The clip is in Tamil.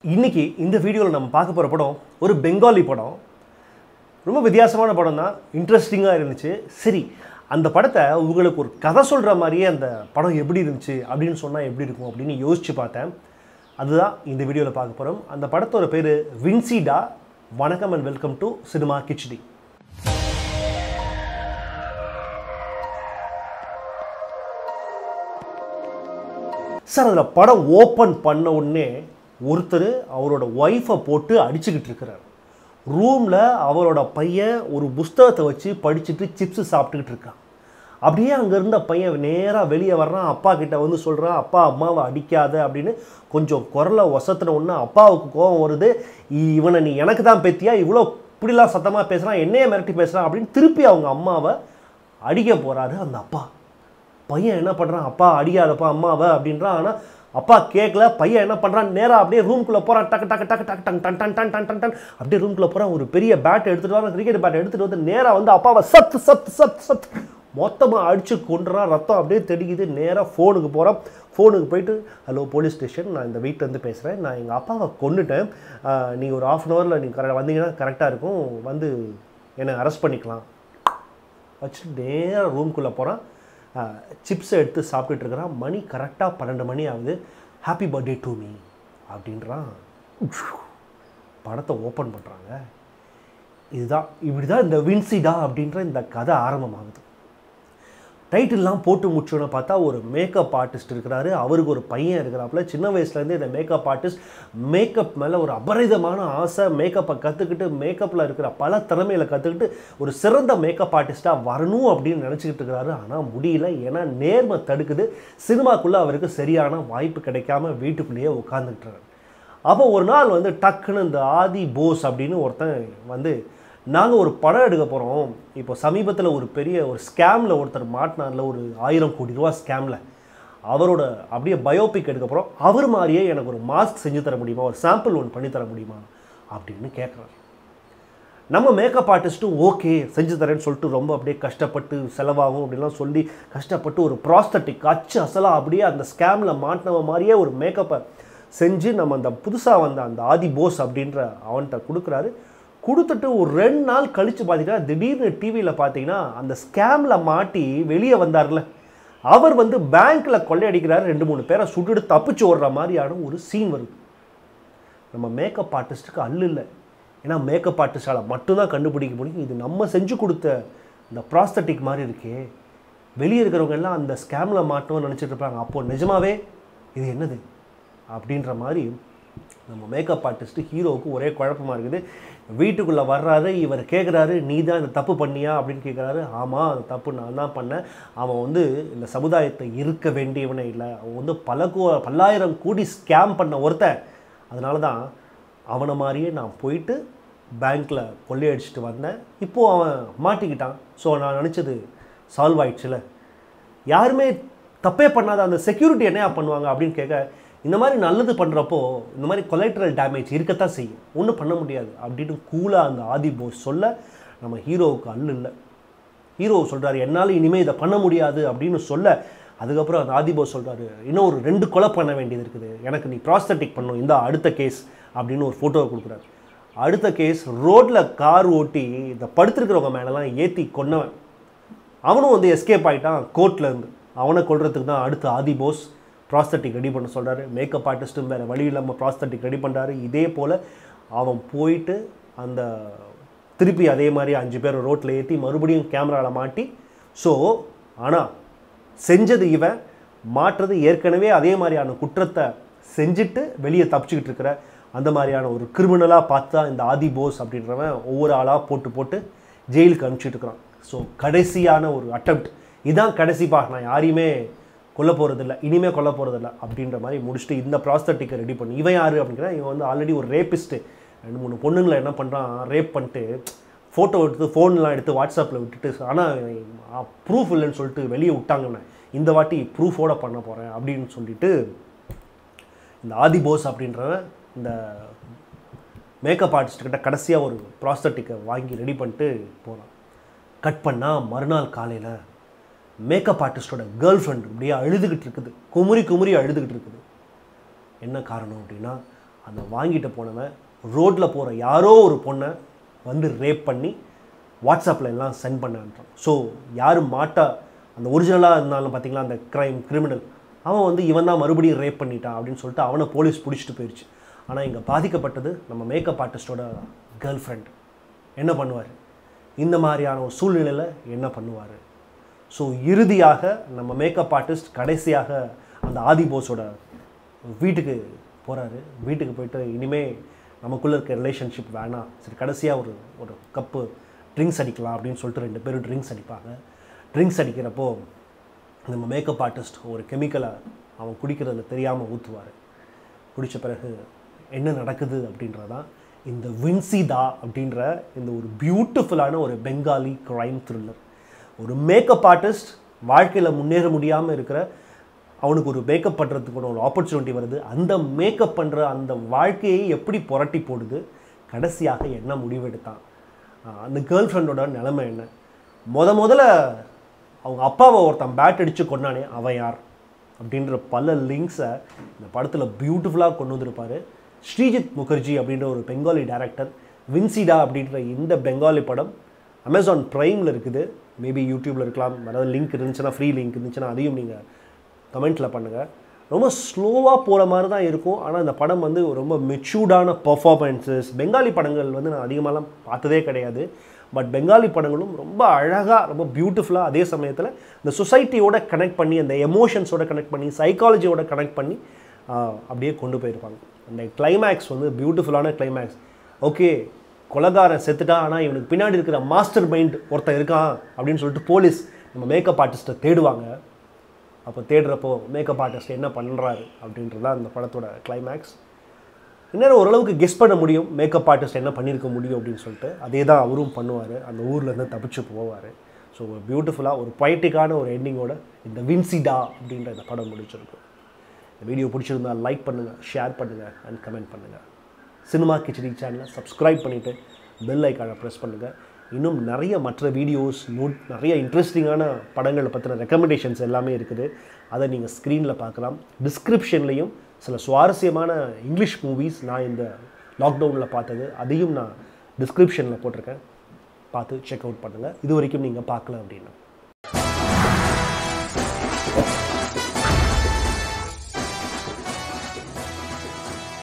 இன்னைக்கு இந்த வீடியோவில் நம்ம பார்க்க போகிற படம் ஒரு பெங்காலி படம் ரொம்ப வித்தியாசமான படம் தான் இன்ட்ரெஸ்டிங்காக இருந்துச்சு சரி அந்த படத்தை உங்களுக்கு ஒரு கதை சொல்கிற மாதிரியே அந்த படம் எப்படி இருந்துச்சு அப்படின்னு சொன்னால் எப்படி இருக்கும் அப்படின்னு யோசித்து பார்த்தேன் அதுதான் இந்த வீடியோவில் பார்க்க போகிறோம் அந்த படத்தோட பேர் வின்சிடா வணக்கம் and welcome to cinema khichdi sir அதில் படம் ஓப்பன் பண்ண உடனே ஒருத்தர் அவரோட ஒய்ஃபை போட்டு அடிச்சுக்கிட்டு இருக்கிறார் ரூமில் அவரோட பையன் ஒரு புஸ்தகத்தை வச்சு படிச்சுட்டு சிப்ஸு சாப்பிட்டுக்கிட்டு இருக்கான் அப்படியே அங்கே இருந்த பையன் நேராக வெளியே வர்றான் அப்பா கிட்ட வந்து சொல்கிறான் அப்பா அம்மாவை அடிக்காத அப்படின்னு கொஞ்சம் குரலை ஒசத்துன உடனே அப்பாவுக்கு கோபம் வருது இவனை நீ எனக்கு தான் பெத்தியா இவ்வளோ இப்படிலாம் சத்தமாக பேசுகிறான் என்னையே மிரட்டி பேசுகிறான் அப்படின்னு திருப்பி அவங்க அம்மாவை அடிக்க போகிறாரு அந்த அப்பா பையன் என்ன பண்ணுறான் அப்பா அடிக்காதப்பா அம்மாவை அப்படின்றான் ஆனால் அப்பா கேட்கல பையன் என்ன பண்ணுறான் நேராக அப்படியே ரூம்குள்ளே போகிறான் டக்கு டக்கு டக்கு டக்கு டன் டன் டன் டன் டன் டன் டன் அப்படியே ரூம்குள்ளே போகிறான் ஒரு பெரிய பேட் எடுத்துகிட்டு வரான் கிரிக்கெட் பேட் எடுத்துகிட்டு வந்து நேராக வந்து அப்பாவை சத்து சத்து சத்து சத்து மொத்தமாக அடித்து கொண்டுறான் ரத்தம் அப்படியே தெடிக்குது நேராக ஃபோனுக்கு போகிறான் ஃபோனுக்கு போயிட்டு ஹலோ போலீஸ் ஸ்டேஷன் நான் இந்த வீட்டிலேருந்து பேசுகிறேன் நான் எங்கள் அப்பாவை கொண்டுட்டேன் நீங்கள் ஒரு ஆஃப் அன் ஹவரில் நீங்கள் கரெக்டாக வந்தீங்கன்னா கரெக்டாக இருக்கும் வந்து என்னை அரெஸ்ட் பண்ணிக்கலாம் வச்சுட்டு நேராக ரூம்குள்ளே போகிறான் சிப்ஸை எடுத்து சாப்பிட்டுட்டு இருக்கிறான் மணி கரெக்டாக பன்னெண்டு மணி ஆகுது ஹாப்பி பர்த்டே டு மீ அப்படின்றான் படத்தை ஓப்பன் பண்ணுறாங்க இதுதான் இப்படி தான் இந்த வின்சிடா அப்படின்ற இந்த கதை ஆரம்பமாகுது டைட்டில்லாம் போட்டு முடிச்சோன்னு பார்த்தா ஒரு மேக்கப் ஆர்டிஸ்ட் இருக்கிறாரு அவருக்கு ஒரு பையன் இருக்கிறாப்புல சின்ன வயசுலேருந்து இந்த மேக்கப் ஆர்டிஸ்ட் மேக்கப் மேலே ஒரு அபரிதமான ஆசை மேக்கப்பை கற்றுக்கிட்டு மேக்கப்பில் இருக்கிற பல திறமைகளை கற்றுக்கிட்டு ஒரு சிறந்த மேக்கப் ஆர்டிஸ்ட்டாக வரணும் அப்படின்னு நினச்சிக்கிட்டு இருக்கிறாரு ஆனால் முடியல ஏன்னா நேர்மை தடுக்குது சினிமாக்குள்ளே அவருக்கு சரியான வாய்ப்பு கிடைக்காம வீட்டுக்குள்ளேயே உட்காந்துக்கிட்டு அப்போ ஒரு நாள் வந்து டக்குன்னு இந்த ஆதி போஸ் அப்படின்னு ஒருத்தன் வந்து நாங்கள் ஒரு படம் எடுக்க போகிறோம் இப்போ சமீபத்தில் ஒரு பெரிய ஒரு ஸ்கேமில் ஒருத்தர் மாட்டினார்ல ஒரு ஆயிரம் கோடி ரூபா ஸ்கேமில் அவரோட அப்படியே பயோபிக் எடுக்க போகிறோம் அவர் மாதிரியே எனக்கு ஒரு மாஸ்க் செஞ்சு தர முடியுமா ஒரு சாம்பிள் ஒன்று பண்ணி தர முடியுமா அப்படின்னு கேட்குறாரு நம்ம மேக்கப் ஆர்டிஸ்ட்டும் ஓகே செஞ்சு தரேன்னு சொல்லிட்டு ரொம்ப அப்படியே கஷ்டப்பட்டு செலவாகும் அப்படிலாம் சொல்லி கஷ்டப்பட்டு ஒரு ப்ராஸ்தட்டிக் அச்சு அசலாக அப்படியே அந்த ஸ்கேமில் மாட்டினவ மாதிரியே ஒரு மேக்கப்பை செஞ்சு நம்ம அந்த புதுசாக வந்த அந்த ஆதி போஸ் அப்படின்ற அவன்கிட்ட கொடுக்குறாரு கொடுத்துட்டு ஒரு ரெண்டு நாள் கழித்து பார்த்தீங்கன்னா திடீர்னு டிவியில் பார்த்தீங்கன்னா அந்த ஸ்கேமில் மாட்டி வெளியே வந்தார்ல அவர் வந்து பேங்க்கில் கொள்ளையடிக்கிறாரு ரெண்டு மூணு பேரை சுட்டுட்டு தப்பிச்சு ஓடுற மாதிரியான ஒரு சீன் வருது நம்ம மேக்கப் ஆர்டிஸ்ட்டுக்கு அல்லு இல்லை ஏன்னா மேக்கப் ஆர்டிஸ்டால் மட்டும்தான் கண்டுபிடிக்க முடியும் இது நம்ம செஞ்சு கொடுத்த இந்த ப்ராஸ்தட்டிக் மாதிரி இருக்கே வெளியே இருக்கிறவங்க எல்லாம் அந்த ஸ்கேமில் மாட்டோம்னு நினச்சிட்டு இருப்பாங்க அப்போது நிஜமாவே இது என்னது அப்படின்ற மாதிரி நம்ம மேக்கப் ஆர்டிஸ்ட்டு ஹீரோவுக்கு ஒரே குழப்பமாக இருக்குது வீட்டுக்குள்ளே வர்றாரு இவர் கேட்குறாரு நீ தான் இந்த தப்பு பண்ணியா அப்படின்னு கேட்குறாரு ஆமாம் அந்த தப்பு நான் தான் பண்ணேன் அவன் வந்து இந்த சமுதாயத்தை இருக்க வேண்டியவனே இல்லை அவன் வந்து பல கோ பல்லாயிரம் கோடி ஸ்கேம் பண்ண ஒருத்தன் அதனால தான் அவனை மாதிரியே நான் போயிட்டு பேங்க்கில் கொள்ளையடிச்சிட்டு வந்தேன் இப்போது அவன் மாட்டிக்கிட்டான் ஸோ நான் நினச்சது சால்வ் ஆயிடுச்சுல யாருமே தப்பே பண்ணாத அந்த செக்யூரிட்டி என்னையா பண்ணுவாங்க அப்படின்னு கேட்க இந்த மாதிரி நல்லது பண்ணுறப்போ இந்த மாதிரி கொலைட்ரல் டேமேஜ் இருக்கத்தான் செய்யும் ஒன்றும் பண்ண முடியாது அப்படின்னு கூலாக அந்த ஆதி போஸ் சொல்ல நம்ம ஹீரோவுக்கு அல்லு இல்லை ஹீரோ சொல்கிறாரு என்னால் இனிமேல் இதை பண்ண முடியாது அப்படின்னு சொல்ல அதுக்கப்புறம் அந்த ஆதி போஸ் சொல்கிறாரு இன்னும் ஒரு ரெண்டு கொலை பண்ண வேண்டியது இருக்குது எனக்கு நீ ப்ராஸ்தட்டிக் பண்ணும் இந்த அடுத்த கேஸ் அப்படின்னு ஒரு ஃபோட்டோவை கொடுக்குறாரு அடுத்த கேஸ் ரோட்டில் கார் ஓட்டி இந்த படுத்திருக்கிறவங்க மேலெலாம் ஏற்றி கொன்னவன் அவனும் வந்து எஸ்கேப் ஆகிட்டான் கோர்ட்டில் இருந்து அவனை கொள்றதுக்கு தான் அடுத்து ஆதி போஸ் ப்ராஸ்தட்டிக் ரெடி பண்ண சொல்கிறாரு மேக்கப் ஆர்டிஸ்ட்டும் வேறு வழி இல்லாமல் ப்ராஸ்தட்டிக் ரெடி பண்ணுறாரு இதே போல் அவன் போயிட்டு அந்த திருப்பி அதே மாதிரி அஞ்சு பேர் ரோட்டில் ஏற்றி மறுபடியும் கேமராவில் மாட்டி ஸோ ஆனால் செஞ்சது இவன் மாற்றுறது ஏற்கனவே அதே மாதிரியான குற்றத்தை செஞ்சுட்டு வெளியே தப்பிச்சுக்கிட்டு இருக்கிற அந்த மாதிரியான ஒரு கிரிமினலாக பார்த்தா இந்த ஆதி போஸ் அப்படின்றவன் ஒவ்வொரு ஆளாக போட்டு போட்டு ஜெயிலுக்கு அனுப்பிச்சிட்டு இருக்கிறான் ஸோ கடைசியான ஒரு அட்டம்ப்ட் இதான் கடைசிப்பா நான் யாரையுமே கொல்ல போகிறதில்ல இனிமே கொல்ல போகிறதில்ல அப்படின்ற மாதிரி முடிச்சுட்டு இந்த ப்ராஸ்தட்டிக்கை ரெடி பண்ணி இவன் யார் அப்படிங்கிற இவன் வந்து ஆல்ரெடி ஒரு ரேப்பிஸ்ட்டு ரெண்டு மூணு பொண்ணுங்களை என்ன பண்ணுறான் ரேப் பண்ணிட்டு ஃபோட்டோ எடுத்து ஃபோன்லாம் எடுத்து வாட்ஸ்அப்பில் விட்டுட்டு ஆனால் ப்ரூஃப் இல்லைன்னு சொல்லிட்டு வெளியே விட்டாங்கண்ணே இந்த வாட்டி ப்ரூஃபோட பண்ண போகிறேன் அப்படின்னு சொல்லிட்டு இந்த ஆதி போஸ் அப்படின்றவன் இந்த மேக்கப் ஆர்டிஸ்ட்கிட்ட கடைசியாக ஒரு ப்ராஸ்தட்டிக்கை வாங்கி ரெடி பண்ணிட்டு போகிறான் கட் பண்ணால் மறுநாள் காலையில் மேக்கப் ஆர்டிஸ்டோட கேர்ள் ஃப்ரெண்ட் இப்படியே அழுதுகிட்டு இருக்குது குமுறி குமுறி அழுதுகிட்டு இருக்குது என்ன காரணம் அப்படின்னா அந்த வாங்கிட்டு போனவன் ரோட்டில் போகிற யாரோ ஒரு பொண்ணை வந்து ரேப் பண்ணி வாட்ஸ்அப்பில் எல்லாம் சென்ட் பண்ணான்றான் ஸோ யாரும் மாட்டா அந்த ஒரிஜினலாக இருந்தாலும் பார்த்தீங்களா அந்த க்ரைம் கிரிமினல் அவன் வந்து இவன் தான் மறுபடியும் ரேப் பண்ணிட்டான் அப்படின்னு சொல்லிட்டு அவனை போலீஸ் பிடிச்சிட்டு போயிடுச்சு ஆனால் இங்கே பாதிக்கப்பட்டது நம்ம மேக்கப் ஆர்டிஸ்டோட கேர்ள் ஃப்ரெண்ட் என்ன பண்ணுவார் இந்த மாதிரியான ஒரு சூழ்நிலையில் என்ன பண்ணுவார் ஸோ இறுதியாக நம்ம மேக்கப் ஆர்டிஸ்ட் கடைசியாக அந்த ஆதி போஸோட வீட்டுக்கு போகிறாரு வீட்டுக்கு போயிட்டு இனிமே நமக்குள்ளே இருக்க ரிலேஷன்ஷிப் வேணாம் சரி கடைசியாக ஒரு ஒரு கப்பு ட்ரிங்க்ஸ் அடிக்கலாம் அப்படின்னு சொல்லிட்டு ரெண்டு பேரும் ட்ரிங்க்ஸ் அடிப்பாங்க ட்ரிங்க்ஸ் அடிக்கிறப்போ நம்ம மேக்கப் ஆர்டிஸ்ட் ஒரு கெமிக்கலை அவன் குடிக்கிறதுல தெரியாமல் ஊற்றுவார் குடித்த பிறகு என்ன நடக்குது அப்படின்றதான் இந்த வின்சிதா அப்படின்ற இந்த ஒரு பியூட்டிஃபுல்லான ஒரு பெங்காலி க்ரைம் த்ரில்லர் ஒரு மேக்கப் ஆர்டிஸ்ட் வாழ்க்கையில் முன்னேற முடியாமல் இருக்கிற அவனுக்கு ஒரு மேக்கப் பண்ணுறதுக்கு ஒரு ஆப்பர்ச்சுனிட்டி வருது அந்த மேக்கப் பண்ணுற அந்த வாழ்க்கையை எப்படி புரட்டி போடுது கடைசியாக என்ன முடிவெடுத்தான் ஆஹ் அந்த கேர்ள் ஃப்ரெண்டோட நிலைமை என்ன முத முதல்ல அவங்க அப்பாவை ஒருத்தன் பேட் அடித்து கொண்டானே அவன் யார் அப்படின்ற பல லிங்க்ஸை இந்த படத்தில் பியூட்டிஃபுல்லாக கொண்டு வந்திருப்பார் ஸ்ரீஜித் முகர்ஜி அப்படின்ற ஒரு பெங்காலி டைரக்டர் வின்சிடா அப்படின்ற இந்த பெங்காலி படம் அமேசான் ப்ரைமில் இருக்குது மேபி யூடியூப்பில் இருக்கலாம் அதாவது லிங்க் இருந்துச்சுன்னா ஃப்ரீ லிங்க் இருந்துச்சுன்னா அதையும் நீங்கள் கமெண்ட்டில் பண்ணுங்கள் ரொம்ப ஸ்லோவாக போகிற மாதிரி தான் இருக்கும் ஆனால் இந்த படம் வந்து ரொம்ப மெச்சூர்டான பர்ஃபார்மன்ஸஸ் பெங்காலி படங்கள் வந்து நான் அதிகமாகலாம் பார்த்ததே கிடையாது பட் பெங்காலி படங்களும் ரொம்ப அழகாக ரொம்ப பியூட்டிஃபுல்லாக அதே சமயத்தில் இந்த சொசைட்டியோட கனெக்ட் பண்ணி அந்த எமோஷன்ஸோட கனெக்ட் பண்ணி சைக்காலஜியோட கனெக்ட் பண்ணி ஆஹ், அப்படியே கொண்டு போயிருப்பாங்க அந்த கிளைமேக்ஸ் வந்து பியூட்டிஃபுல்லான கிளைமேக்ஸ் ஓகே கொலகாரன் செத்துட்டான் ஆனால் இவனுக்கு பின்னாடி இருக்கிற மாஸ்டர் மைண்ட் ஒருத்தன் இருக்கான் அப்படின்னு சொல்லிட்டு போலீஸ் நம்ம மேக்கப் ஆர்டிஸ்ட்டை தேடுவாங்க அப்போ தேடுறப்போ மேக்கப் ஆர்டிஸ்ட் என்ன பண்ணுறாரு அப்படின்றது தான் அந்த படத்தோட கிளைமேக்ஸ் இன்னும் ஓரளவுக்கு கெஸ் பண்ண முடியும் மேக்கப் ஆர்டிஸ்ட் என்ன பண்ணியிருக்க முடியும் அப்படின்னு சொல்லிட்டு அதே தான் அவரும் பண்ணுவார் அந்த ஊர்லேருந்து தப்பிச்சு போவார் ஸோ ஒரு பியூட்டிஃபுல்லாக ஒரு பொய்டிக்கான ஒரு எண்டிங்கோட இந்த வின்சிடா அப்படின்ற இந்த படம் முடிச்சிருக்கும் இந்த வீடியோ பிடிச்சிருந்தா லைக் பண்ணுங்கள் ஷேர் பண்ணுங்கள் அண்ட் கமெண்ட் பண்ணுங்கள் சினிமா கிச்சடி சேனலை சப்ஸ்கிரைப் பண்ணிவிட்டு பெல் ஐக்கானை ப்ரெஸ் பண்ணுங்கள் இன்னும் நிறைய மற்ற வீடியோஸ் நோட் நிறைய இன்ட்ரெஸ்டிங்கான படங்களை பற்றின ரெக்கமெண்டேஷன்ஸ் எல்லாமே இருக்குது அதை நீங்கள் ஸ்க்ரீனில் பார்க்கலாம் டிஸ்கிரிப்ஷன்லேயும் சில சுவாரஸ்யமான இங்கிலீஷ் மூவிஸ் நான் இந்த லாக்டவுனில் பார்த்தது அதையும் நான் டிஸ்கிரிப்ஷனில் போட்டிருக்கேன் பார்த்து செக் அவுட் பண்ணுங்கள் இது வரைக்கும் நீங்கள் பார்க்கல அப்படின்னா